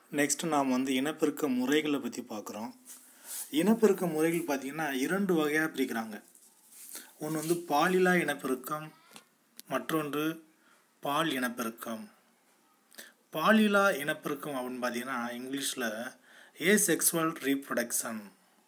next நாம் வந்து இனப்பெருக்க முறைகளை பற்றி பார்க்குறோம் இனப்பெருக்க முறைகள் பார்த்திங்கன்னா இரண்டு வகையாக பிரிக்கிறாங்க ஒன்று வந்து பாலிலா இனப்பெருக்கம் மற்றொன்று பால் இனப்பெருக்கம் பாலிலா இனப்பெருக்கம் அப்படின்னு பார்த்தீங்கன்னா இங்கிலீஷில் ஏ செக்ஸுவல் ரீப்ரொடக்ஷன்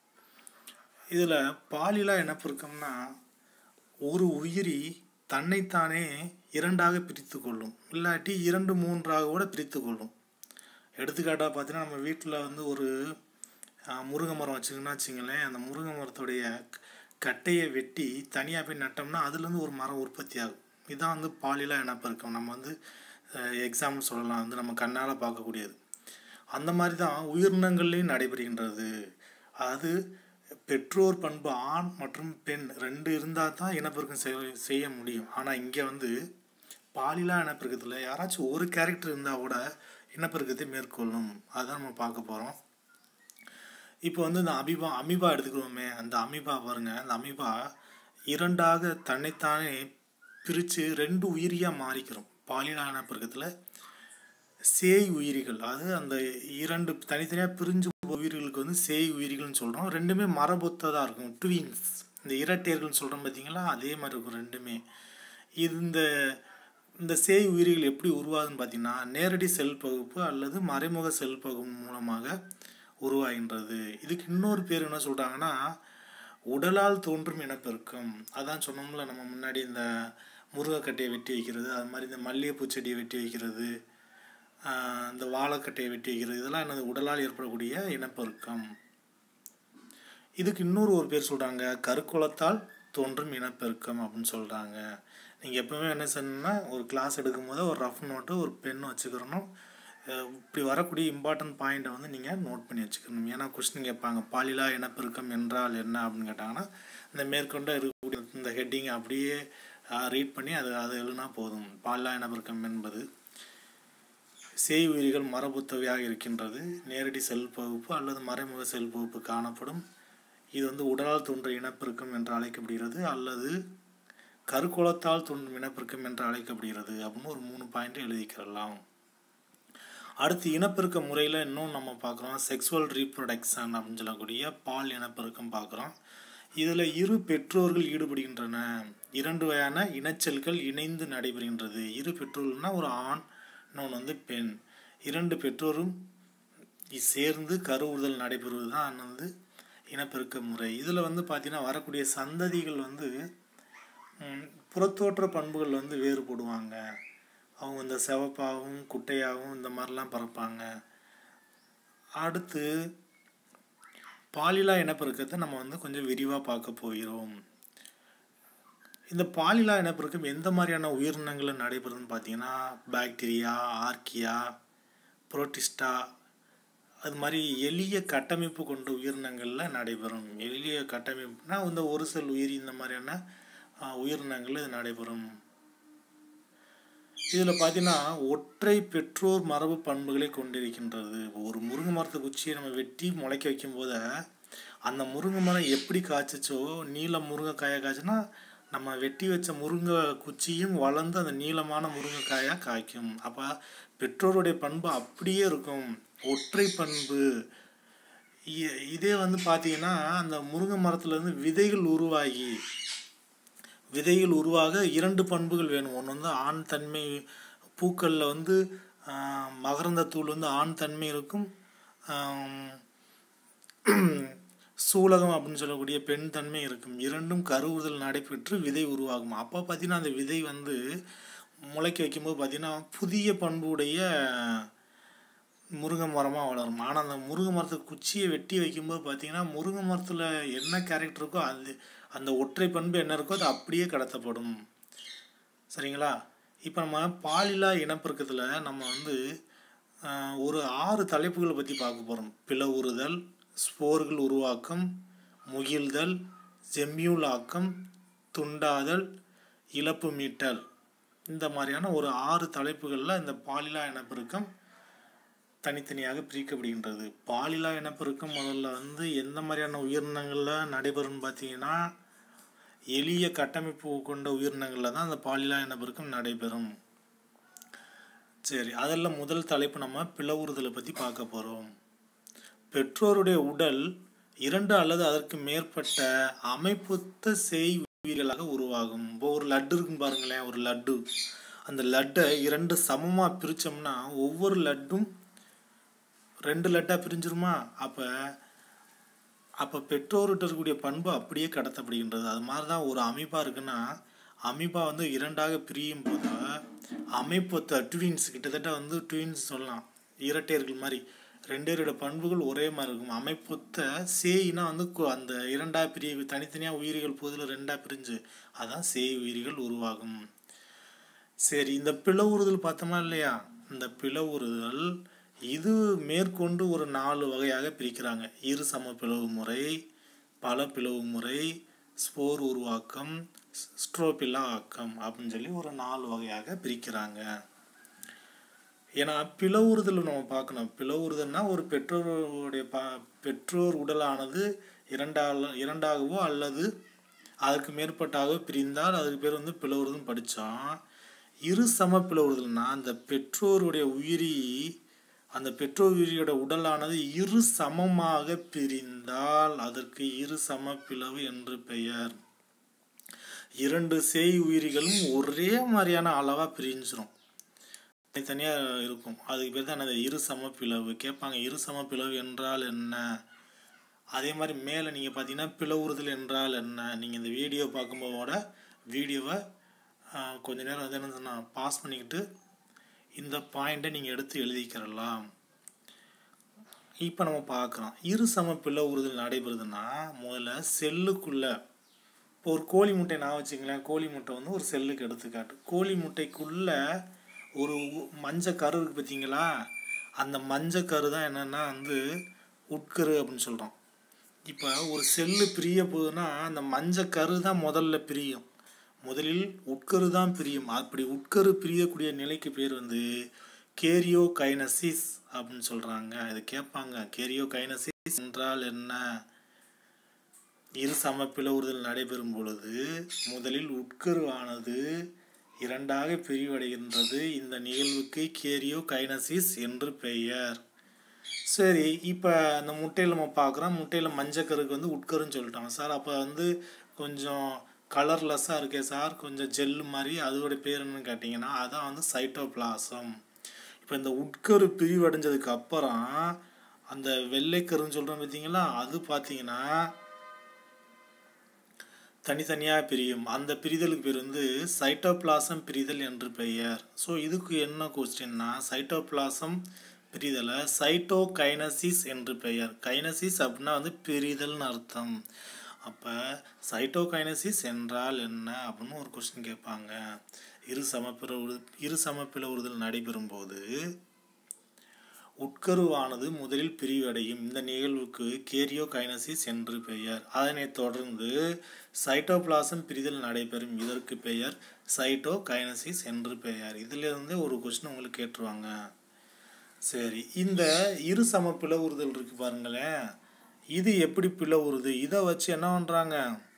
இதில் பாலிலா இனப்பெருக்கம்னா ஒரு உயிரி தன்னைத்தானே இரண்டாக பிரித்து கொள்ளும் இல்லாட்டி இரண்டு மூன்றாக கூட பிரித்து கொள்ளும் எடுத்துக்காட்டாக பார்த்தீங்கன்னா நம்ம வீட்டில் வந்து ஒரு ஆஹ், முருங்கை மரம் வச்சுக்கணும்னா வச்சுங்களேன் அந்த முருங்கை மரத்துடைய க- கட்டையை வெட்டி தனியாக போய் நட்டோம்னா அதுலேருந்து ஒரு மரம் உற்பத்தி ஆகும் இதுதான் வந்து பாலிலா இனப்பெருக்கம் நம்ம வந்து எக்ஸாம்பிள் சொல்லலாம் வந்து நம்ம கண்ணால் பார்க்கக்கூடியது அந்த மாதிரி தான் உயிரினங்கள்லேயும் நடைபெறுகின்றது அது பெற்றோர் பண்பு ஆண் மற்றும் பெண் ரெண்டு இருந்தால் தான் இனப்பெருக்கம் செய்ய செய்ய முடியும் ஆனால் இங்கே வந்து பாலிலா இனப்பெருக்கத்தில் யாராச்சும் ஒரு கேரக்டர் இருந்தால் கூட இனப்பெருக்கத்தை மேற்கொள்ளும் அதான் நம்ம பார்க்க போகிறோம் இப்போ வந்து இந்த அமீபா அமீபா எடுத்துக்கிறோமே அந்த அமீபா பாருங்க அந்த அமீபா இரண்டாக தன்னைத்தானே பிரித்து ரெண்டு உயிரியாக மாறிக்கிறோம் பாலியல் இனப்பெருக்கத்தில் சேய் உயிரிகள் அதாவது அந்த இரண்டு தனித்தனியாக பிரிஞ்சு போற உயிர்களுக்கு வந்து சேய் உயிரிகள்னு சொல்கிறோம் ரெண்டுமே மரபொத்ததாக இருக்கும் ட்வின்ஸ் இந்த இரட்டையர்கள்னு சொல்கிறோம் பார்த்தீங்களா அதே மாதிரி இருக்கும் ரெண்டுமே இது இந்த இந்த சேய் உயிரிகள் எப்படி உருவாகுதுன்னு பார்த்தீங்கன்னா நேரடி செல் பகுப்பு அல்லது மறைமுக செல் பகுப்பு மூலமாக உருவாகின்றது இதுக்கு இன்னொரு பேர் என்ன சொல்கிறாங்கன்னா உடலால் தோன்றும் இனப்பெருக்கம் அதான் சொன்னோம்ல நம்ம முன்னாடி இந்த முருங்கைக்கட்டையை வெட்டி வைக்கிறது அது மாதிரி இந்த மல்லிகைப்பூ செடியை வெட்டி வைக்கிறது ஆஹ் இந்த வாழைக்கட்டையை வெட்டி வைக்கிறது இதெல்லாம் என்னது உடலால் ஏற்படக்கூடிய இனப்பெருக்கம் இதுக்கு இன்னொரு ஒரு பேர் சொல்கிறாங்க கருக்குலத்தால் தோன்றும் இனப்பெருக்கம் அப்படின்னு சொல்கிறாங்க நீங்கள் எப்பவுமே என்ன செய்யணும்னா ஒரு கிளாஸ் எடுக்கும்போது ஒரு ரஃப் நோட்டு ஒரு பென் வச்சுக்கிறணும் அஹ் இப்படி வரக்கூடிய இம்பார்ட்டன்ட் பாயிண்ட்டை வந்து நீங்கள் நோட் பண்ணி வச்சுக்கணும் ஏன்னா கொஸ்டின் கேட்பாங்க பாலிலா இனப்பெருக்கம் என்றால் என்ன அப்படின்னு கேட்டாங்கன்னா இந்த மேற்கொண்ட இருக்கக்கூடிய இந்த ஹெட்டிங் அப்படியே ரீட் பண்ணி அது அது எழுதினா போதும் பாலிலா இனப்பெருக்கம் என்பது சேய் உயிரிகள் மரபுத்தவையாக இருக்கின்றது நேரடி செல் பகுப்பு அல்லது மறைமுக செல் பகுப்பு காணப்படும் இது வந்து உடலால் தோன்றிய இனப்பெருக்கம் என்று அழைக்கப்படுகிறது அல்லது கருக்குலத்தால் தோன்றும் இனப்பெருக்கம் என்று அழைக்கப்படுகிறது அப்படின்னு ஒரு மூணு பாயிண்ட் எழுதிக்கிறலாம் அடுத்து இனப்பெருக்க முறையில் இன்னும் நம்ம பார்க்குறோம் செக்ஸுவல் ரீப்ரொடக்ஷன் அப்படின்னு சொல்லக்கூடிய பால் இனப்பெருக்கம் பார்க்குறோம் இதில் இரு பெற்றோர்கள் ஈடுபடுகின்றன இரண்டு வகையான இனச்செல்கள் இணைந்து நடைபெறுகின்றது இரு பெற்றோர்கள்னா ஒரு ஆண் இன்னொன்று வந்து பெண் இரண்டு பெற்றோரும் இ- சேர்ந்து கருவுறுதல் நடைபெறுவது தான் வந்து இனப்பெருக்க முறை இதில் வந்து பார்த்தீங்கன்னா வரக்கூடிய சந்ததிகள் வந்து ம், புறத்தோற்ற பண்புகள் வந்து வேறுபடுவாங்க அவங்க இந்த சிவப்பாகவும் குட்டையாகவும் இந்த மாதிரிலாம் பிறப்பாங்க அடுத்து பாலிலா இனப்பெருக்கத்தை நம்ம வந்து கொஞ்சம் விரிவாக பார்க்க போகிறோம் இந்த பாலிலா இனப்பெருக்கம் எந்த மாதிரியான உயிரினங்களில் நடைபெறுதுன்னு பார்த்தீங்கன்னா பாக்டீரியா ஆர்கியா புரோட்டிஸ்டா அது மாதிரி எளிய கட்டமைப்பு கொண்ட உயிரினங்களில் நடைபெறும் எளிய கட்டமைப்புனா இந்த ஒரு செல் உயிரி இந்த மாதிரியான ஆஹ், உயிரினங்களில் இது நடைபெறும் இதில் பார்த்தீங்கன்னா ஒற்றை பெற்றோர் மரபு பண்புகளை கொண்டிருக்கின்றது ஒரு முருங்கை மரத்து குச்சியை நம்ம வெட்டி முளைக்க வைக்கும்போது அந்த முருங்கை மரம் எப்படி காய்ச்சிச்சோ நீல முருங்கைக்காயை காய்ச்சுன்னா நம்ம வெட்டி வச்ச முருங்கை குச்சியும் வளர்ந்து அந்த நீளமான முருங்கைக்காயாக காய்க்கும் அப்போ பெற்றோருடைய பண்பு அப்படியே இருக்கும் ஒற்றை பண்பு இ- இதே வந்து பார்த்தீங்கன்னா அந்த முருங்கை மரத்துலேருந்து விதைகள் உருவாகி விதைகள் உருவாக இரண்டு பண்புகள் வேணும் ஒன்று வந்து ஆண் தன்மை பூக்களில் வந்து ஆஹ், மகரந்தத்தூள் வந்து ஆண் தன்மை இருக்கும் ஆம், சூலகம் அப்படின்னு சொல்லக்கூடிய பெண் தன்மை இருக்கும் இரண்டும் கருவுறுதல் நடைபெற்று விதை உருவாகும் அப்போ பார்த்தீங்கன்னா அந்த விதை வந்து முளைக்க வைக்கும்போது பார்த்தீங்கன்னா புதிய பண்புடைய முருங்கை மரமாக வளரும் ஆனால் அந்த முருங்கை மரத்துக்கு குச்சியை வெட்டி வைக்கும்போது பார்த்தீங்கன்னா முருங்கை மரத்தில் என்ன கேரக்டர் இருக்கோ அது அந்த ஒற்றை பண்பு என்ன இருக்கோ அது அப்படியே கடத்தப்படும் சரிங்களா இப்போ நம்ம பாலிலா இனப்பெருக்கத்தில் நம்ம வந்து ஆஹ், ஒரு ஆறு தலைப்புகளை பற்றி பார்க்க போகிறோம் பிளவுறுதல் ஸ்போர்கள் உருவாக்கம் முகிழ்தல் ஜெம்யூலாக்கம் துண்டாதல் இழப்பு மீட்டல் இந்த மாதிரியான ஒரு ஆறு தலைப்புகளில் இந்த பாலிலா இனப்பெருக்கம் தனித்தனியாக பிரிக்கப்படுகின்றது பாலிலா இனப்பெருக்கம் முதல்ல வந்து எந்த மாதிரியான உயிரினங்களில் நடைபெறும்னு பார்த்தீங்கன்னா எளிய கட்டமைப்பு கொண்ட உயிரினங்களில் தான் அந்த பாலிலா இனப்பெருக்கம் நடைபெறும் சரி அதில் முதல் தலைப்பு நம்ம பிளவுறுதலை பற்றி பார்க்க போகிறோம் பெற்றோருடைய உடல் இரண்டு அல்லது அதற்கு மேற்பட்ட அமைப்புத்த செய் உயிர்களாக உருவாகும் இப்போ ஒரு லட்டு இருக்குன்னு பாருங்களேன் ஒரு லட்டு அந்த லட்டை இரண்டு சமமாக பிரித்தோம்னா ஒவ்வொரு லட்டும் ரெண்டு லட்டாக பிரிஞ்சிருமா அப்போ அப்போ பெற்றோர்கிட்ட இருக்கக்கூடிய பண்பு அப்படியே கடத்தப்படுகின்றது அது மாதிரி தான் ஒரு அமைப்பா இருக்குன்னா அமைப்பா வந்து இரண்டாக பிரியும் போது அமைப்பொத்த ட்வின்ஸ் கிட்டத்தட்ட வந்து ட்வின்ஸ் சொல்லலாம் இரட்டையர்கள் மாதிரி ரெண்டு பேரோட பண்புகள் ஒரே மாதிரி இருக்கும் அமைப்பொத்த சேயினா வந்து கு- அந்த இரண்டா பிரிய தனித்தனியாக உயிரிகள் போதில் ரெண்டா பிரிஞ்சு அதான் சேய் உயிரிகள் உருவாகும் சரி இந்த பிளவுறுதல் பார்த்தோமா இல்லையா இந்த பிளவுறுதல் இது மேற்கொண்டு ஒரு நாலு வகையாக பிரிக்கிறாங்க இரு சம பிளவு முறை பல பிளவு முறை ஸ்போர் உருவாக்கம் ஸ்ட்ரோபில்லா ஆக்கம் அப்படின்னு சொல்லி ஒரு நாலு வகையாக பிரிக்கிறாங்க ஏன்னா பிளவுறுதல் நம்ம பார்க்கணும் பிளவுறுதல்னா ஒரு பெற்றோருடைய ப பெற்றோர் உடலானது இரண்டால இரண்டாகவோ அல்லது அதற்கு மேற்பட்டாகவோ பிரிந்தால் அதுக்கு பேர் வந்து பிளவுறுதல் படித்தோம் இரு சம பிளவுறுதல்னா அந்த பெற்றோருடைய உயிரி அந்த பெற்றோர் உயிரியோட உடலானது இரு சமமாக பிரிந்தால் அதற்கு இரு சம பிளவு என்று பெயர் இரண்டு சேய் உயிரிகளும் ஒரே மாதிரியான அளவாக பிரிஞ்சிரும் தனித்தனியாக இருக்கும் அதுக்கு பேர் தான் அந்த இரு சம பிளவு கேட்பாங்க இரு சம பிளவு என்றால் என்ன அதே மாதிரி மேலே நீங்கள் பார்த்தீங்கன்னா பிளவுறுதல் என்றால் என்ன நீங்கள் இந்த வீடியோ பார்க்கும்போதோட வீடியோவை கொஞ்ச நேரம் வந்து என்ன சொன்னா பாஸ் பண்ணிக்கிட்டு இந்த பாயிண்ட்டை நீங்கள் எடுத்து எழுதிக்கிறலாம் இப்போ நம்ம பார்க்குறோம் இரு சம பிளவுறுதல் நடைபெறுதுன்னா முதல்ல செல்லுக்குள்ளே இப்போ ஒரு கோழி முட்டை நான் வச்சுங்களேன் கோழி முட்டை வந்து ஒரு செல்லுக்கு எடுத்துக்காட்டு கோழி முட்டைக்குள்ள ஒரு உ- மஞ்சள் கரு இருக்கு பார்த்தீங்களா அந்த மஞ்சள் கரு தான் என்னன்னா வந்து உட்கரு அப்படின்னு சொல்கிறோம் இப்போ ஒரு செல்லு பிரிய போகுதுன்னா அந்த மஞ்சள் கரு தான் முதல்ல பிரியும் முதலில் உட்கரு தான் பிரியும் அப்படி உட்கரு பிரியக்கூடிய நிலைக்கு பேர் வந்து கேரியோ கைனசிஸ் அப்படின்னு சொல்கிறாங்க இது கேட்பாங்க கேரியோ கைனசிஸ் என்றால் என்ன இரு சம பிளவுறுதல் நடைபெறும் பொழுது முதலில் உட்கருவானது இரண்டாக பிரிவடைகின்றது இந்த நிகழ்வுக்கு கேரியோ கைனசிஸ் என்று பெயர் சரி இப்போ அந்த முட்டையில் நம்ம பார்க்குறோம் முட்டையில் மஞ்சக்கருக்கு வந்து உட்கருன்னு சொல்லிட்டாங்க சார் அப்போ வந்து கொஞ்சம் கலர்லெஸ்ஸாக இருக்கே சார் கொஞ்சம் ஜெல்லு மாதிரி அதோட பேர் என்னன்னு கேட்டிங்கன்னா அதான் வந்து சைட்டோபிளாசம் இப்போ இந்த உட்கரு பிரிவடைஞ்சதுக்கு அப்புறம் அந்த வெள்ளைக்கருன்னு சொல்கிறோம் பார்த்தீங்களா அது பார்த்தீங்கன்னா தனித்தனியாக பிரியும் அந்த பிரிதலுக்கு பேர் வந்து சைட்டோபிளாசம் பிரிதல் என்று பெயர் ஸோ இதுக்கு என்ன கொஸ்டின்னா சைட்டோபிளாசம் பிரிதலை சைட்டோகைனசிஸ் என்று பெயர் கைனசிஸ் அப்படின்னா வந்து பிரிதல்னு அர்த்தம் அப்போ சைட்டோகைனசிஸ் என்றால் என்ன அப்படின்னு ஒரு கொஸ்டின் கேட்பாங்க இரு சமப்பிளவு இரு சமப்பிளவுறுதல் நடைபெறும் போது உட்கருவானது முதலில் பிரிவடையும் இந்த நிகழ்வுக்கு கேரியோ கைனசிஸ் என்று பெயர் அதனைத் தொடர்ந்து சைட்டோபிளாசம் பிரிதல் நடைபெறும் இதற்கு பெயர் சைட்டோ கைனசிஸ் என்று பெயர் இதிலிருந்து ஒரு கொஸ்டின் உங்களுக்கு கேட்டுருவாங்க சரி இந்த இரு சம பிளவுறுதல் இருக்கு பாருங்களேன் இது எப்படி பிளவுறுது இதை வச்சு என்ன பண்ணுறாங்க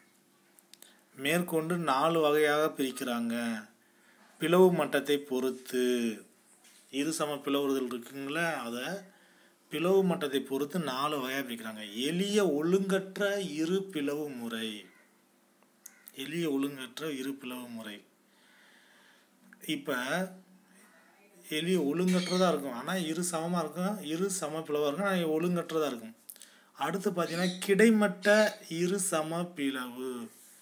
மேற்கொண்டு நாலு வகையாக பிரிக்கிறாங்க பிளவு மட்டத்தை பொறுத்து இரு சம பிளவுறுதல் இருக்குங்களே அதை பிளவு மட்டத்தை பொறுத்து நாலு வகையாக பிரிக்கிறாங்க எளிய ஒழுங்கற்ற இரு பிளவு முறை எளிய ஒழுங்கற்ற இரு பிளவு முறை இப்போ எளிய ஒழுங்கற்றதாக இருக்கும் ஆனால் இரு சமமாக இருக்கும் இரு சம பிளவாக இருக்கும் ஆனால் ஒழுங்கற்றதாக இருக்கும் அடுத்து பார்த்தீங்கன்னா கிடைமட்ட இரு சம பிளவு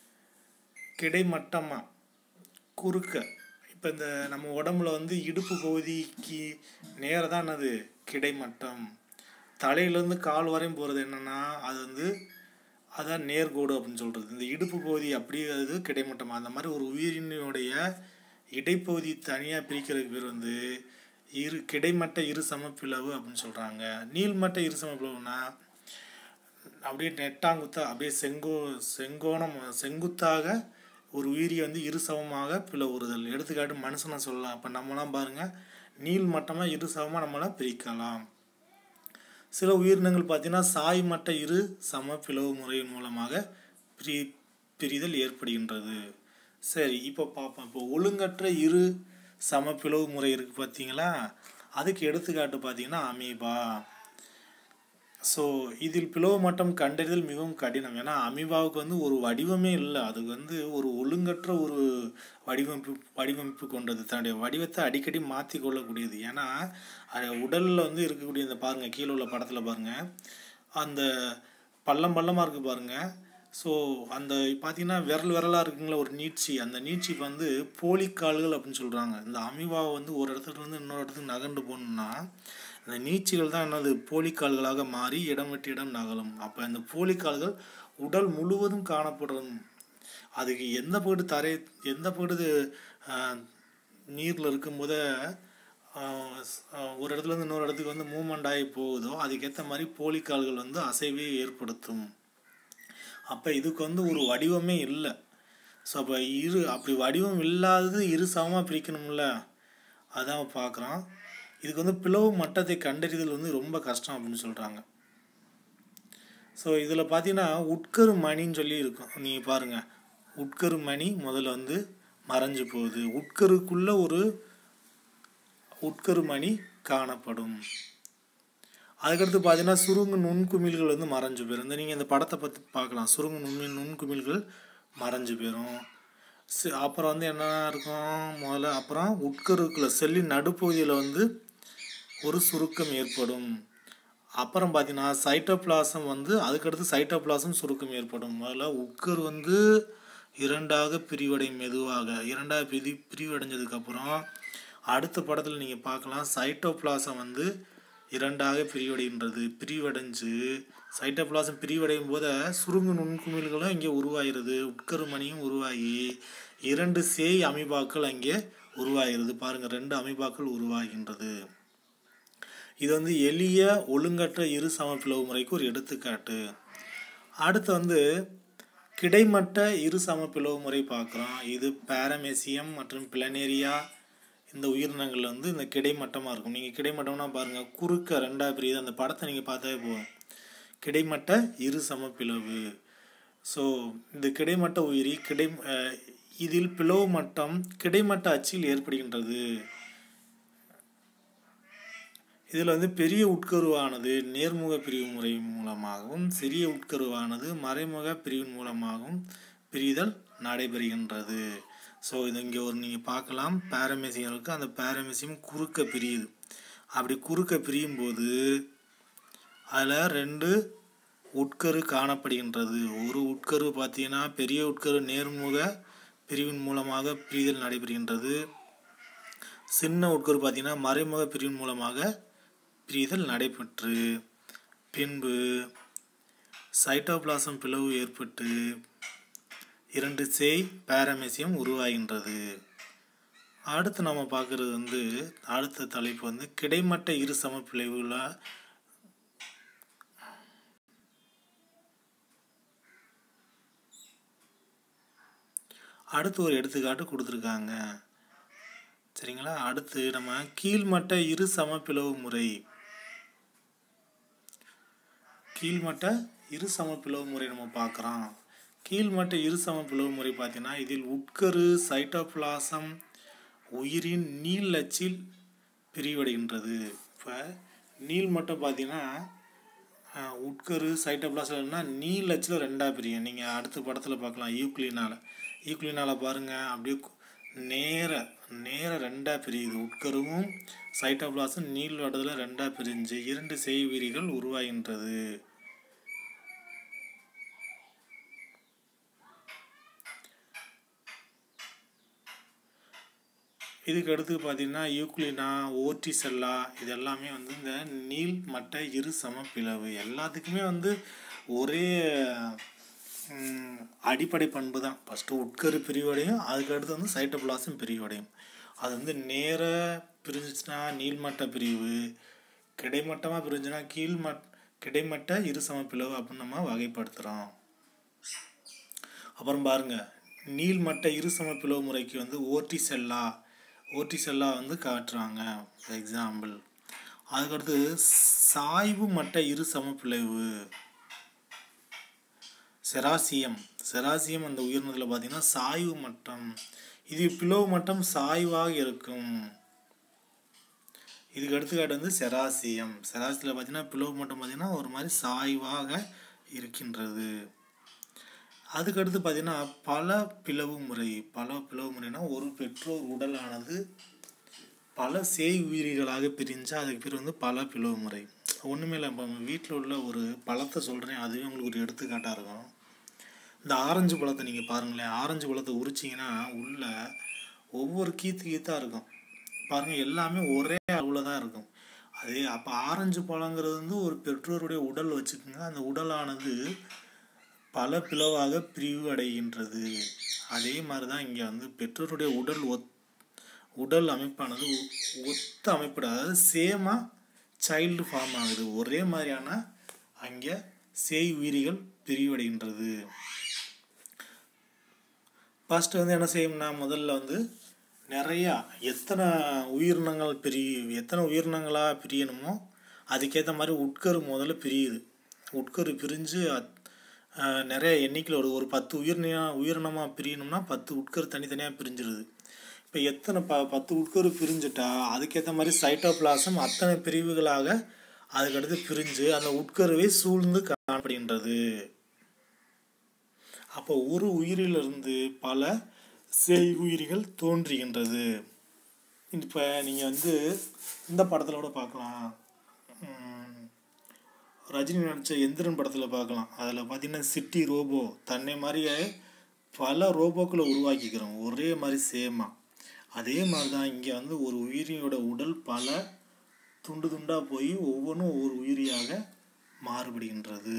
கிடைமட்டமாக குறுக்க இப்போ இந்த நம்ம உடம்புல வந்து இடுப்பு பகுதிக்கு நேராக தான் என்னது கிடைமட்டம் தலையிலேருந்து கால் வரையும் போகிறது என்னென்னா அது வந்து அதான் நேர்கோடு அப்படின்னு சொல்கிறது இந்த இடுப்பு பகுதி அப்படியே அது கிடைமட்டம் அந்த மாதிரி ஒரு உயிரினுடைய இடைப்பகுதி தனியாக பிரிக்கிறதுக்கு பேர் வந்து இரு கிடைமட்ட இரு சமப்பிளவு அப்படின்னு சொல்கிறாங்க நீள்மட்ட இரு சமப்பிளவுனா அப்படியே நெட்டாங்குத்தா அப்படியே செங்கோ செங்கோணம் செங்குத்தாக ஒரு உயிரியை வந்து இரு சமமாக பிளவுறுதல் எடுத்துக்காட்டு மனுஷனை சொல்லலாம் இப்போ நம்மலாம் பாருங்கள் நீள் மட்டமாக இரு சமமாக நம்மளாம் பிரிக்கலாம் சில உயிரினங்கள் பார்த்தீங்கன்னா சாய் மட்ட இரு சம பிளவு முறையின் மூலமாக பிரி பிரிதல் ஏற்படுகின்றது சரி இப்போ பார்ப்போம் இப்போ ஒழுங்கற்ற இரு சமப்பிளவு முறை இருக்குது பார்த்தீங்களா அதுக்கு எடுத்துக்காட்டு பார்த்தீங்கன்னா அமீபா ஸோ இதில் பிளவு மட்டம் கண்டறிதல் மிகவும் கடினம் ஏன்னா அமீபாவுக்கு வந்து ஒரு வடிவமே இல்லை அது வந்து ஒரு ஒழுங்கற்ற ஒரு வடிவமைப்பு வடிவமைப்பு கொண்டது தன்னுடைய வடிவத்தை அடிக்கடி மாற்றி கொள்ளக்கூடியது ஏன்னா அது உடலில் வந்து இருக்கக்கூடிய இந்த பாருங்கள் கீழே உள்ள படத்தில் பாருங்கள் அந்த பள்ளம் பள்ளமாக இருக்குது பாருங்கள் ஸோ அந்த பார்த்தீங்கன்னா விரல் விரலாக இருக்குங்களா ஒரு நீட்சி அந்த நீட்சிக்கு வந்து போலிக்கால்கள் அப்படின்னு சொல்கிறாங்க இந்த அமீபாவை வந்து ஒரு இடத்துல இருந்து இன்னொரு இடத்துக்கு நகர்ந்து போகணுன்னா அந்த நீட்சிகள் தான் என்னது போலிக்கால்களாக மாறி இடம் விட்டு இடம் நகலும் அப்போ அந்த போலிக்கால்கள் உடல் முழுவதும் காணப்படும் அதுக்கு எந்த பகுதி தரை எந்த பகுதி நீரில் இருக்கும்போது ஒரு இடத்துல இருந்து இன்னொரு இடத்துக்கு வந்து மூமெண்ட் ஆகி போகுதோ அதுக்கேற்ற மாதிரி போலிக்கால்கள் வந்து அசைவை ஏற்படுத்தும் அப்போ இதுக்கு வந்து ஒரு வடிவமே இல்லை ஸோ அப்போ இரு அப்படி வடிவம் இல்லாதது இரு சமமாக பிரிக்கணும்ல அதான் பார்க்குறோம் இதுக்கு வந்து பிளவு மட்டத்தை கண்டறிதல் வந்து ரொம்ப கஷ்டம் அப்படின்னு சொல்கிறாங்க ஸோ இதில் பார்த்தீங்கன்னா உட்கரு மணின்னு சொல்லி இருக்கும் நீங்கள் பாருங்கள் உட்கரு மணி முதல்ல வந்து மறைஞ்சு போகுது உட்கருக்குள்ள ஒரு உட்கரு மணி காணப்படும் அதுக்கடுத்து பார்த்தீங்கன்னா சுருங்கு நுண்குமிழ்கள் வந்து மறைஞ்சு போயிடும் இந்த நீங்கள் இந்த படத்தை பற்றி பார்க்கலாம் சுருங்கு நுண்மின் நுண்குமிழ்கள் மறைஞ்சு போயிடும் அப்புறம் வந்து என்ன இருக்கும் முதல்ல அப்புறம் உட்கருக்குள்ள செல்லின் நடுப்பகுதியில் வந்து ஒரு சுருக்கம் ஏற்படும் அப்புறம் பார்த்தீங்கன்னா சைட்டோபிளாசம் வந்து அதுக்கடுத்து சைட்டோபிளாசம் சுருக்கம் ஏற்படும் முதல்ல உட்கரு வந்து இரண்டாக பிரிவடையும் மெதுவாக இரண்டாக பிரி பிரிவடைஞ்சதுக்கப்புறம் அடுத்த படத்தில் நீங்கள் பார்க்கலாம் சைட்டோபிளாசம் வந்து இரண்டாக பிரிவடைகின்றது பிரிவடைஞ்சு சைட்டோபிளாசம் பிரிவடையும் போது சுருங்கு நுண்குமிழ்களும் இங்கே உருவாகிறது உட்கருமணியும் உருவாகி இரண்டு சேய் அமீபாக்கள் அங்கே உருவாகிறது பாருங்கள் ரெண்டு அமீபாக்கள் உருவாகின்றது இது வந்து எளிய ஒழுங்கற்ற இரு சமப்பிளவு முறைக்கு ஒரு எடுத்துக்காட்டு அடுத்து வந்து கிடைமட்ட இரு சமப்பிளவு முறை பார்க்குறோம் இது பேரமேசியம் மற்றும் பிளனேரியா இந்த உயிரினங்கள் வந்து இந்த கிடைமட்டமாக இருக்கும் நீங்கள் கிடைமட்டம்னா பாருங்கள் குறுக்க ரெண்டாக பிரியுது அந்த படத்தை நீங்கள் பார்த்தாவே போதும் கிடைமட்ட இரு சமப்பிளவு ஸோ இந்த கிடைமட்ட உயிரி கிடை இதில் பிளவு மட்டம் கிடைமட்ட அச்சில் ஏற்படுகின்றது இதில் வந்து பெரிய உட்கருவானது நேர்முக பிரிவு முறை மூலமாகவும் சிறிய உட்கருவானது மறைமுக பிரிவின் மூலமாகவும் பிரிதல் நடைபெறுகின்றது ஸோ இது இங்கே ஒரு நீங்கள் பார்க்கலாம் பேரமேசியம் இருக்குது அந்த பேரமேசியம் குறுக்க பிரியுது அப்படி குறுக்க பிரியும் போது அதில் ரெண்டு உட்கரு காணப்படுகின்றது ஒரு உட்கரு பார்த்தீங்கன்னா பெரிய உட்கரு நேர்முக பிரிவின் மூலமாக பிரிதல் நடைபெறுகின்றது சின்ன உட்கரு பார்த்தீங்கன்னா மறைமுக பிரிவின் மூலமாக பிரிதல் நடைபெற்று பின்பு சைட்டோபிளாசம் பிளவு ஏற்பட்டு இரண்டு சேய் பேரமேசியம் உருவாகின்றது அடுத்து நம்ம பார்க்குறது வந்து அடுத்த தலைப்பு வந்து கிடைமட்ட இரு சமப்பிளவுல அடுத்து ஒரு எடுத்துக்காட்டு கொடுத்துருக்காங்க சரிங்களா அடுத்து நம்ம கீழ்மட்ட இரு சமப்பிளவு முறை கீழ்மட்ட இரு சமப்பிளவு முறை நம்ம பார்க்குறோம் கீழ்மட்ட இரு சமப்பிளவு முறை பார்த்தீங்கன்னா இதில் உட்கரு சைட்டோபிளாசம் உயிரின் நீள் அச்சில் பிரிவடைகின்றது இப்போ நீள் மட்டும் பார்த்தீங்கன்னா உட்கரு சைட்டோபிளாசம்னா நீள் அச்சில் ரெண்டாக பிரியும் நீங்கள் அடுத்த படத்தில் பார்க்கலாம் யூக்ளினால் யூக்ளினால் பாருங்கள் அப்படியே நேர நேர ரெண்டாக பிரியுது உட்கருவும் சைட்டோபிளாசம் நீள் வட்டத்தில் ரெண்டாக பிரிஞ்சு இரண்டு செய்வீரிகள் உருவாகின்றது இதுக்கு அடுத்து பார்த்தீங்கன்னா யூக்ளினா ஓட்டிசெல்லா இது எல்லாமே வந்து இந்த நீள் மட்ட இரு சமப்பிளவு எல்லாத்துக்குமே வந்து ஒரே அடிப்படை பண்பு தான் ஃபஸ்ட்டு உட்கரு பிரிவடையும் அதுக்கடுத்து வந்து சைட்டோபிளாசம் பிரிவடையும் அது வந்து நேர பிரிஞ்சிச்சுன்னா நீள்மட்ட பிரிவு கிடைமட்டமாக பிரிஞ்சுன்னா கீழ்மட் கிடைமட்ட இரு சமப்பிளவு அப்படின்னு நம்ம வகைப்படுத்துகிறோம் அப்புறம் பாருங்கள் நீள்மட்ட இரு சமப்பிளவு முறைக்கு வந்து ஓட்டி செல்லா ஓட்டி செல்லா வந்து காட்டுறாங்க ஃபார் எக்ஸாம்பிள் அதுக்கடுத்து சாய்வு மட்ட இரு சமப்பிளவு செராசியம் செராசியம் அந்த உயிரினத்தில் பார்த்தீங்கன்னா சாய்வு மட்டம் இது பிளவு மட்டம் சாய்வாக இருக்கும் இதுக்கு எடுத்துக்காட்டு வந்து செராசியம் செராசியில் பார்த்தீங்கன்னா பிளவு மட்டம் பார்த்தீங்கன்னா ஒரு மாதிரி சாய்வாக இருக்கின்றது அதுக்கடுத்து பார்த்தீங்கன்னா பல பிளவு முறை பல பிளவு முறைனா ஒரு பெற்றோர் உடலானது பல சேய் உயிரிகளாக பிரிஞ்சு அதுக்கு பேர் வந்து பல பிளவு முறை ஒன்றுமே இல்லை இப்போ நம்ம வீட்டில் உள்ள ஒரு பழத்தை சொல்கிறேன் அதுவே உங்களுக்கு ஒரு எடுத்துக்காட்டாக இருக்கும் இந்த ஆரஞ்சு பழத்தை நீங்கள் பாருங்களேன் ஆரஞ்சு பழத்தை உரிச்சிங்கன்னா உள்ள ஒவ்வொரு கீத்து கீத்தாக இருக்கும் பாருங்கள் எல்லாமே ஒரே அளவில் தான் இருக்கும் அதே அப்போ ஆரஞ்சு பழங்கிறது வந்து ஒரு பெற்றோருடைய உடல் வச்சுக்கோங்க அந்த உடலானது பல பிளவாக பிரிவு அடைகின்றது அதே மாதிரி தான் இங்கே வந்து பெற்றோருடைய உடல் ஒத் உடல் அமைப்பானது ஒ- ஒத்த அமைப்பு அதாவது சேமாக சைல்டு ஃபார்ம் ஆகுது ஒரே மாதிரியான அங்கே சேய் உயிரிகள் பிரிவடைகின்றது ஃபஸ்ட்டு வந்து என்ன செய்யும்னா முதல்ல வந்து நிறையா எத்தனை உயிரினங்கள் பிரி எத்தனை உயிரினங்களாக பிரியணுமோ அதுக்கேற்ற மாதிரி உட்கரு முதல்ல பிரியுது உட்கரு பிரிஞ்சு அத்- ஆஹ் நிறைய எண்ணிக்கையில் ஒரு ஒரு பத்து உயிரின உயிரினமாக பிரியணும்னா பத்து உட்கரு தனித்தனியாக பிரிஞ்சிருது இப்போ எத்தனை ப பத்து உட்கரு பிரிஞ்சுட்டா அதுக்கேற்ற மாதிரி சைட்டோபிளாசம் அத்தனை பிரிவுகளாக அதுக்கடுத்து பிரிஞ்சு அந்த உட்கருவை சூழ்ந்து காணப்படுகின்றது அப்போ ஒரு உயிரிலிருந்து பல செய் உயிரிகள் தோன்றுகின்றது இப்போ நீங்கள் வந்து இந்த படத்தில் கூட பார்க்கலாம் உம், ரஜினி நடித்த எந்திரன் படத்தில் பார்க்கலாம் அதில் பார்த்தீங்கன்னா சிட்டி ரோபோ தன்னை மாதிரியே பல ரோபோக்களை உருவாக்கிக்கிறோம் ஒரே மாதிரி சேமாக அதே மாதிரி தான் இங்கே வந்து ஒரு உயிரியோட உடல் பல துண்டு துண்டாக போய் ஒவ்வொன்றும் ஒவ்வொரு உயிரியாக மாறுபடுகின்றது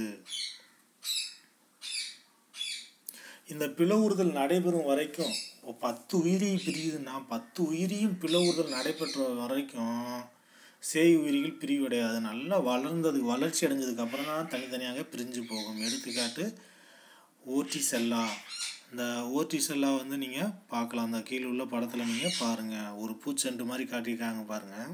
இந்த பிளவுறுதல் நடைபெறும் வரைக்கும் இப்போ பத்து உயிரி பிரியுதுன்னா பத்து உயிரியும் பிளவுறுதல் நடைபெற்ற வரைக்கும் சேய் உயிரிகள் பிரிவடையாது நல்லா வளர்ந்தது வளர்ச்சி அடைஞ்சதுக்கு அப்புறம் தான் தனித்தனியாக பிரிஞ்சு போகும் எடுத்துக்காட்டு ஓட்டி செல்லா இந்த ஓட்டி செல்லா வந்து நீங்கள் பார்க்கலாம் அந்த கீழே உள்ள படத்தில் நீங்கள் பாருங்கள் ஒரு பூச்செண்டு மாதிரி காட்டியிருக்காங்க பாருங்கள்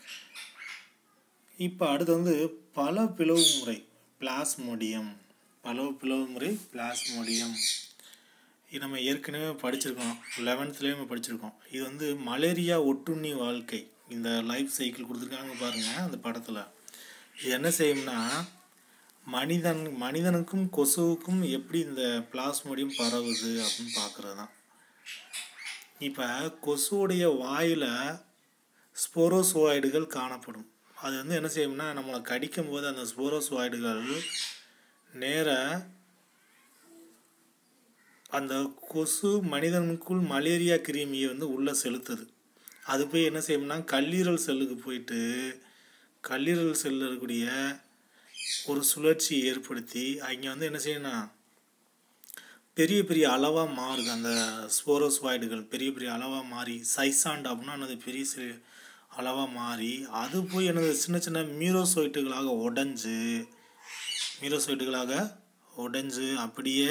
இப்போ அடுத்து வந்து பல பிளவு முறை பிளாஸ்மோடியம் பல பிளவு முறை பிளாஸ்மோடியம் இது நம்ம ஏற்கனவே படிச்சிருக்கோம் லெவன்த்துலேயே நம்ம படிச்சிருக்கோம் இது வந்து மலேரியா ஒட்டுண்ணி வாழ்க்கை இந்த லைஃப் சைக்கிள் கொடுத்துருக்காங்க பாருங்கள் அந்த படத்தில் இது என்ன செய்யும்னா மனிதன் மனிதனுக்கும் கொசுவுக்கும் எப்படி இந்த பிளாஸ்மோடியம் பரவுது அப்படின்னு பார்க்குறது தான் இப்போ கொசுவுடைய வாயில் ஸ்போரோசுவாய்டுகள் காணப்படும் அது வந்து என்ன செய்யும்னா நம்மளை கடிக்கும் போது அந்த ஸ்போரோசுவாய்டுகள் நேர அந்த கொசு மனிதனுக்குள் மலேரியா கிருமியை வந்து உள்ளே செலுத்துது அது போய் என்ன செய்யும்னா கல்லீரல் செல்லுக்கு போயிட்டு கல்லீரல் செல்லில் இருக்கக்கூடிய ஒரு சுழற்சி ஏற்படுத்தி அங்கே வந்து என்ன செய்யணும் பெரிய பெரிய அளவாக மாறுது அந்த ஸ்போரோஸ்வாய்டுகள் பெரிய பெரிய அளவாக மாறி சைசாண்ட் அப்படின்னா என்னது பெரிய சிறு அளவாக மாறி அது போய் என்னது சின்ன சின்ன மீரோசோய்ட்டுகளாக உடஞ்சு மீரோசோய்ட்டுகளாக உடைஞ்சு அப்படியே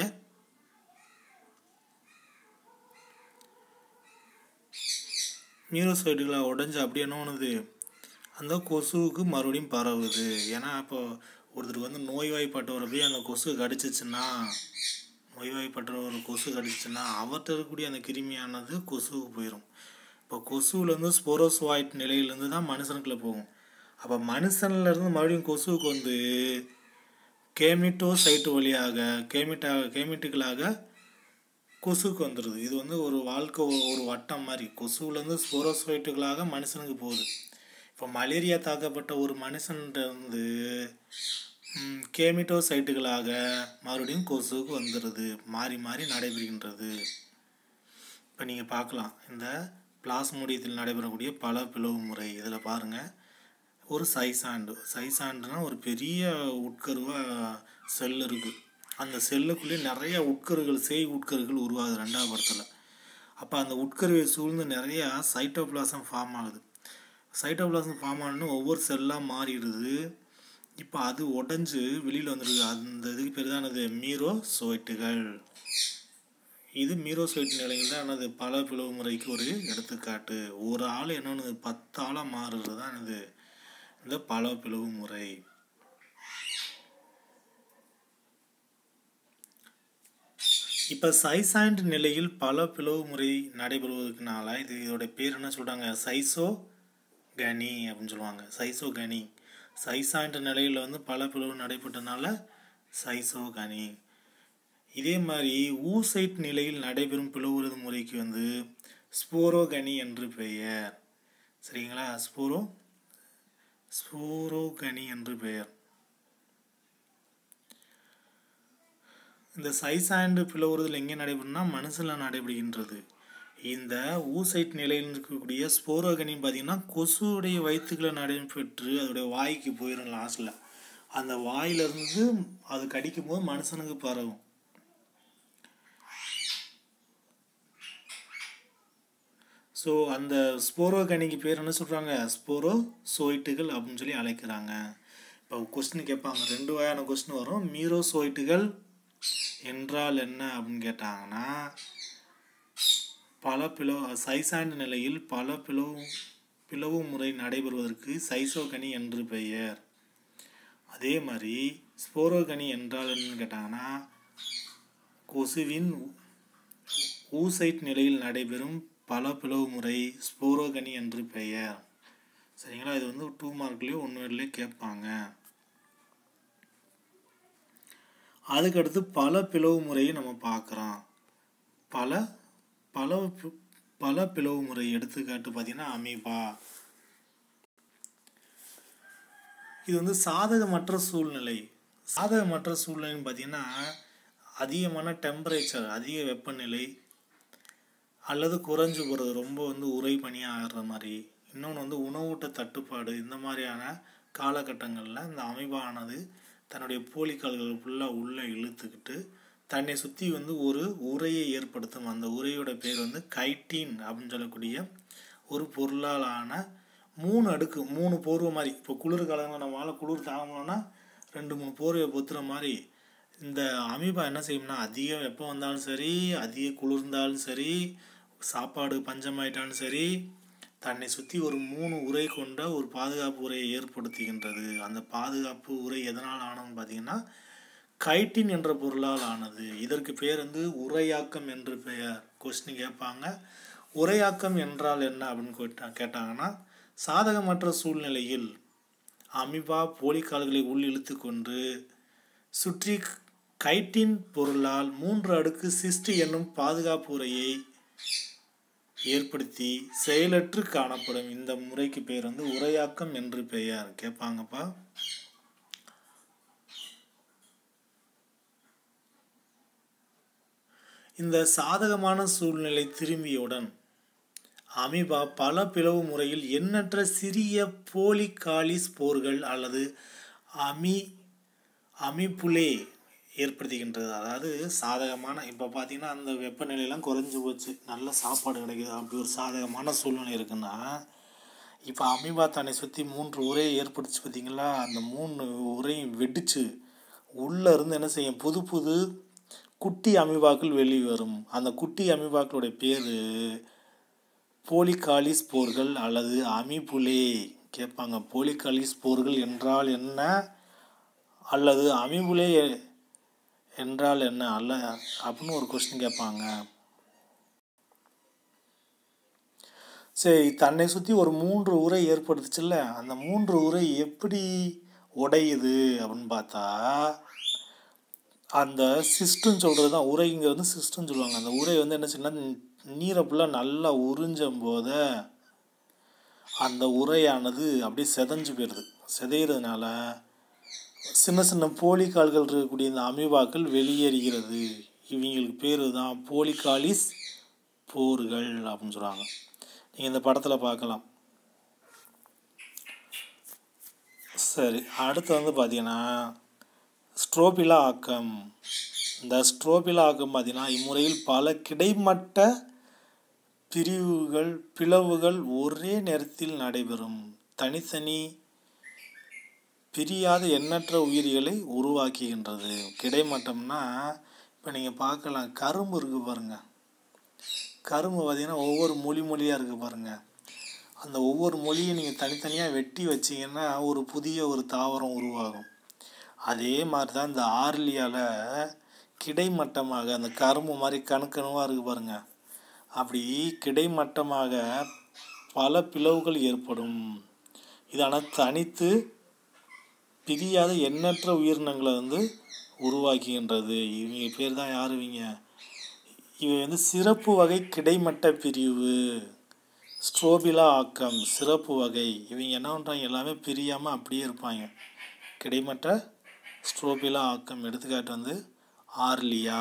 மீரோசைடுகளை உடஞ்சி அப்படியே என்ன பண்ணுது அந்த கொசுவுக்கு மறுபடியும் பரவுது ஏன்னா இப்போ ஒருத்தருக்கு வந்து நோய்வாய்ப்பட்டவரை போய் அந்த கொசு கடிச்சிச்சுன்னா நோய்வாய்ப்பட்ட ஒரு கொசு கடிச்சிச்சுன்னா அவர்கிட்ட இருக்கக்கூடிய அந்த கிருமியானது கொசுவுக்கு போயிடும் இப்போ கொசுவிலேருந்து ஸ்போரோஸ்வாய்ட் நிலையிலேருந்து தான் மனுஷனுக்குள்ளே போகும் அப்போ மனுஷன்லேருந்து மறுபடியும் கொசுவுக்கு வந்து கேமிட்டோசைட்டு வழியாக கேமிட்டா கேமிட்டுகளாக கொசுக்கு வந்துடுது இது வந்து ஒரு வாழ்க்கை ஒ- ஒரு வட்டம் மாதிரி கொசுவிலேருந்து ஸ்போரோஸ்வைட்டுகளாக மனுஷனுக்கு போகுது இப்போ மலேரியா தாக்கப்பட்ட ஒரு மனுஷன்கிட்ட இருந்து ம், கேமிட்டோசைட்டுகளாக மறுபடியும் கொசுவுக்கு வந்துடுது மாறி மாறி நடைபெறுகின்றது இப்போ நீங்கள் பார்க்கலாம் இந்த பிளாஸ்மோடியத்தில் நடைபெறக்கூடிய பல பிளவு முறை இதில் பாருங்கள் ஒரு சைசாண்டு சைசாண்டுனா ஒரு பெரிய உட்கருவ செல் இருக்குது அந்த செல்லுக்குள்ளேயே நிறைய உட்கருகள் சேய் உட்கருகள் உருவாகுது ரெண்டாவது படத்தில் அப்போ அந்த உட்கருவை சூழ்ந்து நிறைய சைட்டோபிளாசம் ஃபார்ம் ஆகுது சைட்டோபிளாசம் ஃபார்ம் ஆனு ஒவ்வொரு செல்லாக மாறிடுது இப்போ அது உடஞ்சி வெளியில் வந்துடுது அந்த இதுக்கு பேர் தான் என்னது மீரோசோய்ட்டுகள் இது மீரோசோய்ட் நிலையில் தான் என்னது பல பிளவு முறைக்கு ஒரு எடுத்துக்காட்டு ஒரு ஆள் என்னன்னு பத்து ஆளாக மாறுறது தான் என்னது இந்த பல பிளவு முறை இப்போ சைசாண்ட் நிலையில் பல பிளவு முறை நடைபெறுவதற்குனால இது இதோட பேர் என்ன சொல்கிறாங்க சைசோ கனி அப்படின்னு சொல்லுவாங்க சைசோ கனி சைசாண்ட் நிலையில் வந்து பல பிளவு நடைபெற்றனால சைசோ கனி இதே மாதிரி ஊசைட் நிலையில் நடைபெறும் பிளவுறது முறைக்கு வந்து ஸ்போரோகனி என்று பெயர் சரிங்களா ஸ்போரோ ஸ்போரோகனி என்று பெயர் இந்த சைசாண்டு பிளவுறுதல் எங்கே நடைபெறும்னா மனுஷனில் நடைபெறுகின்றது இந்த ஊசைட் நிலையில் இருக்கக்கூடிய ஸ்போரோகனி பார்த்தீங்கன்னா கொசுவுடைய வயிற்றுக்களை நடைபெற்று அதோடைய வாய்க்கு போயிடும் லாஸ்ட்டில் அந்த வாயிலிருந்து அது கடிக்கும் போது மனுஷனுக்கு பரவும் ஸோ அந்த ஸ்போரோகனிக்கு பேர் என்ன சொல்கிறாங்க ஸ்போரோ சோயிட்டுகள் அப்படின்னு சொல்லி அழைக்கிறாங்க இப்போ கொஸ்டின் கேட்பாங்க ரெண்டு வகையான கொஸ்டின் வரும் மீரோசோயிட்டுகள் என்றால் என்ன அப்படின்னு கேட்டாங்கன்னா பல பிளவு சைசாண்டு நிலையில் பல பிளவு பிளவு முறை நடைபெறுவதற்கு சைசோகனி என்று பெயர் அதே மாதிரி ஸ்போரோகனி என்றால் என்னன்னு கேட்டாங்கன்னா கொசுவின் ஊசைட் நிலையில் நடைபெறும் பல பிளவு முறை ஸ்போரோகனி என்று பெயர் சரிங்களா இது வந்து டூ மார்க்லேயும் ஒன்று வேர்லேயே கேட்பாங்க அதுக்கடுத்து பல பிளவு முறையை நம்ம பார்க்குறோம் பல பல பி- பல பிளவு முறை எடுத்துக்காட்டு பார்த்தீங்கன்னா அமீபா இது வந்து சாதகமற்ற சூழ்நிலை சாதகமற்ற சூழ்நிலைன்னு பார்த்தீங்கன்னா அதிகமான டெம்பரேச்சர் அதிக வெப்பநிலை அல்லது குறைஞ்சு போகிறது ரொம்ப வந்து உறை பனியாக ஆகிற மாதிரி இன்னொன்று வந்து உணவூட்ட தட்டுப்பாடு இந்த மாதிரியான காலகட்டங்களில் இந்த அமைப்பானது தன்னுடைய போலிக்கால்கள் ஃபுல்லாக உள்ளே இழுத்துக்கிட்டு தன்னை சுற்றி வந்து ஒரு உரையை ஏற்படுத்தும் அந்த உரையோட பேர் வந்து கைட்டீன் அப்படின்னு சொல்லக்கூடிய ஒரு பொருளால் ஆன மூணு அடுக்கு மூணு போர்வை மாதிரி இப்போ குளிர் காலங்களில் நம்மளால் குளிர் தாங்கணும்னா ரெண்டு மூணு போர்வையை பொத்துற மாதிரி இந்த அமீபா என்ன செய்யும்னா அதிக வெப்பம் வந்தாலும் சரி அதிக குளிர்ந்தாலும் சரி சாப்பாடு பஞ்சமாயிட்டாலும் சரி தன்னை சுற்றி ஒரு மூணு உரை கொண்ட ஒரு பாதுகாப்பு உரையை ஏற்படுத்துகின்றது அந்த பாதுகாப்பு உரை எதனால் ஆனதுன்னு பார்த்தீங்கன்னா கைட்டின் என்ற பொருளால் ஆனது இதற்கு பேர் வந்து உரையாக்கம் என்று பெயர் கொஸ்டின் கேட்பாங்க உரையாக்கம் என்றால் என்ன அப்படின்னு கேட்டா கேட்டாங்கன்னா சாதகமற்ற சூழ்நிலையில் அமிபா போலிக்கால்களை உள் இழுத்து கொண்டு சுற்றி கைட்டின் பொருளால் மூன்று அடுக்கு சிஸ்ட் என்னும் பாதுகாப்பு உரையை ஏற்படுத்தி செயலற்று காணப்படும் இந்த முறைக்கு பெயர் வந்து உரையாக்கம் என்று பெயர் கேட்பாங்கப்பா இந்த சாதகமான சூழ்நிலை திரும்பியவுடன் அமீபா பல பிளவு முறையில் எண்ணற்ற சிறிய போலிகாலிஸ் போர்கள் அல்லது அமி அமிபுலே ஏற்படுத்துகின்றது அதாவது சாதகமான இப்போ பார்த்தீங்கன்னா அந்த வெப்பநிலையெல்லாம் குறைஞ்சி போச்சு நல்ல சாப்பாடு கிடைக்குது அப்படி ஒரு சாதகமான சூழ்நிலை இருக்குன்னா இப்போ அமீபா தன்னை சுற்றி மூன்று உரையை ஏற்படுத்தி பார்த்தீங்களா அந்த மூணு உரையும் வெடிச்சு உள்ளே இருந்து என்ன செய்யும் புது புது குட்டி அமீபாக்கள் வெளியே வரும் அந்த குட்டி அமீபாக்களுடைய பேர் போலிகாலிஸ் போர்கள் அல்லது அமிபுலே கேட்பாங்க போலிகாலிஸ் போர்கள் என்றால் என்ன அல்லது அமிபுலே என்றால் என்ன அல்ல அப்படின்னு ஒரு கொஸ்டின் கேட்பாங்க சரி தன்னை சுற்றி ஒரு மூன்று உரை ஏற்படுத்துச்சுல்ல அந்த மூன்று உரை எப்படி உடையுது அப்படின்னு பார்த்தா அந்த சிஸ்டம்னு சொல்கிறது தான் உரை இங்கே வந்து சிஸ்டம்னு சொல்லுவாங்க அந்த உரை வந்து என்ன செய்யணும் நீரை ஃபுல்லாக நல்லா உறிஞ்சும் போத அந்த உரையானது அப்படியே செதஞ்சு போயிடுது செதைகிறதுனால சின்ன சின்ன போலிக்கால்கள் இருக்கக்கூடிய இந்த அமீபாக்கள் வெளியேறுகிறது இவங்களுக்கு பேர் தான் போலிகாலிஸ் போர்கள் அப்படின்னு சொல்கிறாங்க நீங்கள் இந்த படத்தில் பார்க்கலாம் சரி அடுத்து வந்து பார்த்தீங்கன்னா ஸ்ட்ரோபிலா ஆக்கம் இந்த ஸ்ட்ரோபிலா ஆக்கம் பார்த்தீங்கன்னா இம்முறையில் பல கிடைமட்ட பிரிவுகள் பிளவுகள் ஒரே நேரத்தில் நடைபெறும் தனித்தனி பிரியாத எண்ணற்ற உயிரிகளை உருவாக்குகின்றது கிடைமட்டம்னா இப்போ நீங்கள் பார்க்கலாம் கரும்பு இருக்குது பாருங்கள் கரும்பு பார்த்தீங்கன்னா ஒவ்வொரு மொழி மொழியாக இருக்குது பாருங்கள் அந்த ஒவ்வொரு மொழியும் நீங்கள் தனித்தனியாக வெட்டி வச்சிங்கன்னா ஒரு புதிய ஒரு தாவரம் உருவாகும் அதே மாதிரி தான் இந்த ஆர்லியாவில் கிடைமட்டமாக அந்த கரும்பு மாதிரி கணுக்கணுவாக இருக்குது பாருங்க அப்படி கிடைமட்டமாக பல பிளவுகள் ஏற்படும் இதான தனித்து பிரியாத எண்ணற்ற உயிரினங்களை வந்து உருவாக்குகின்றது இவங்க பேர் தான் யார் இவங்க இவை வந்து சிறப்பு வகை கிடைமட்ட பிரிவு ஸ்ட்ரோபிலா ஆக்கம் சிறப்பு வகை இவங்க என்ன பண்ணுறாங்க எல்லாமே பிரியாமல் அப்படியே இருப்பாங்க கிடைமட்ட ஸ்ட்ரோபிலா ஆக்கம் எடுத்துக்காட்டு வந்து ஆர்லியா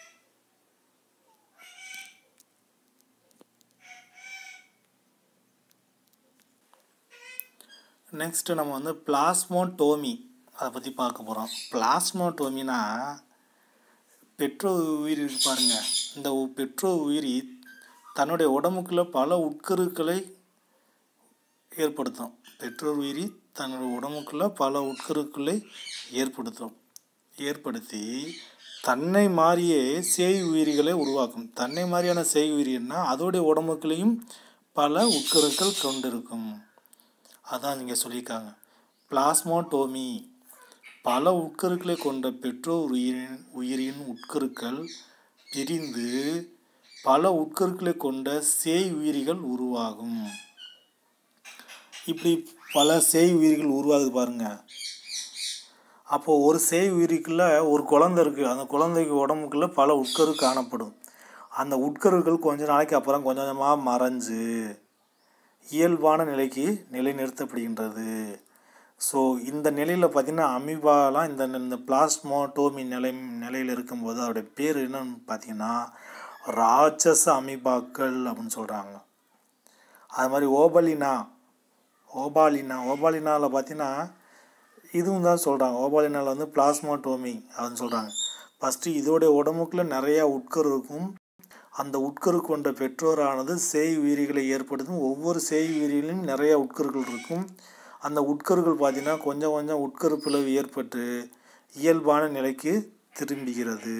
நெக்ஸ்ட்டு நம்ம வந்து பிளாஸ்மோடோமி அதை பற்றி பார்க்க போகிறோம் பிளாஸ்மோடோமினா பெட்ரோ உயிரி இருக்கு பாருங்க இந்த உ- பெட்ரோ உயிரி தன்னுடைய உடம்புக்குள்ள பல உட்கருக்களை ஏற்படுத்தும் பெற்றோர் உயிரி தன்னுடைய உடம்புக்குள்ள பல உட்கருக்களை ஏற்படுத்தும் ஏற்படுத்தி தன்னை மாறியே சேய் உயிரிகளை உருவாக்கும் தன்னை மாதிரியான சேய் உயிரின்னா அதோடைய உடம்புக்குள்ளேயும் பல உட்கருக்கள் கொண்டிருக்கும் அதான் இங்கே சொல்லியிருக்காங்க பிளாஸ்மோடோமி பல உட்கருக்களை கொண்ட பெற்றோர் உயிரின் உயிரின் உட்கருக்கள் பிரிந்து பல உட்கருக்களை கொண்ட சேய் உயிரிகள் உருவாகும் இப்படி பல சேய் உயிரிகள் உருவாகுது பாருங்க அப்போது ஒரு சேய் உயிருக்குள்ள ஒரு குழந்தை இருக்குது அந்த குழந்தைக்கு உடம்புக்குள்ள பல உட்கரு காணப்படும் அந்த உட்கருக்கள் கொஞ்ச நாளைக்கு அப்புறம் கொஞ்சம் கொஞ்சமாக மறைஞ்சு இயல்பான நிலைக்கு நிலைநிறுத்தப்படுகின்றது ஸோ இந்த நிலையில் பார்த்தீங்கன்னா அமீபாலாம் இந்த இந்த பிளாஸ்மோட்டோமி நிலை நிலையில் இருக்கும்போது அதோடைய பேர் என்னன்னு பார்த்தீங்கன்னா ராட்சச அமீபாக்கள் அப்படின்னு சொல்கிறாங்க அது மாதிரி ஓபலினா ஓபாலினா ஓபாலினாவில் பார்த்தீங்கன்னா இதுவும் தான் சொல்கிறாங்க ஓபாலினாவில் வந்து பிளாஸ்மோட்டோமி அப்படின்னு சொல்கிறாங்க ஃபஸ்ட்டு இதோடைய உடம்புக்குள்ள நிறையா உட்கரு இருக்கும் அந்த உட்கரு கொண்ட பெற்றோரானது சேய் உயிரிகளை ஏற்படுத்தும் ஒவ்வொரு சேய் உயிரிலும் நிறைய உட்கருகள் இருக்கும் அந்த உட்கருகள் பார்த்தீங்கன்னா கொஞ்சம் கொஞ்சம் உட்கரு பிளவு ஏற்பட்டு இயல்பான நிலைக்கு திரும்புகிறது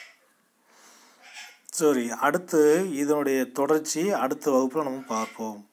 சரி அடுத்து இதனுடைய தொடர்ச்சி அடுத்த வகுப்பில் நம்ம பார்ப்போம்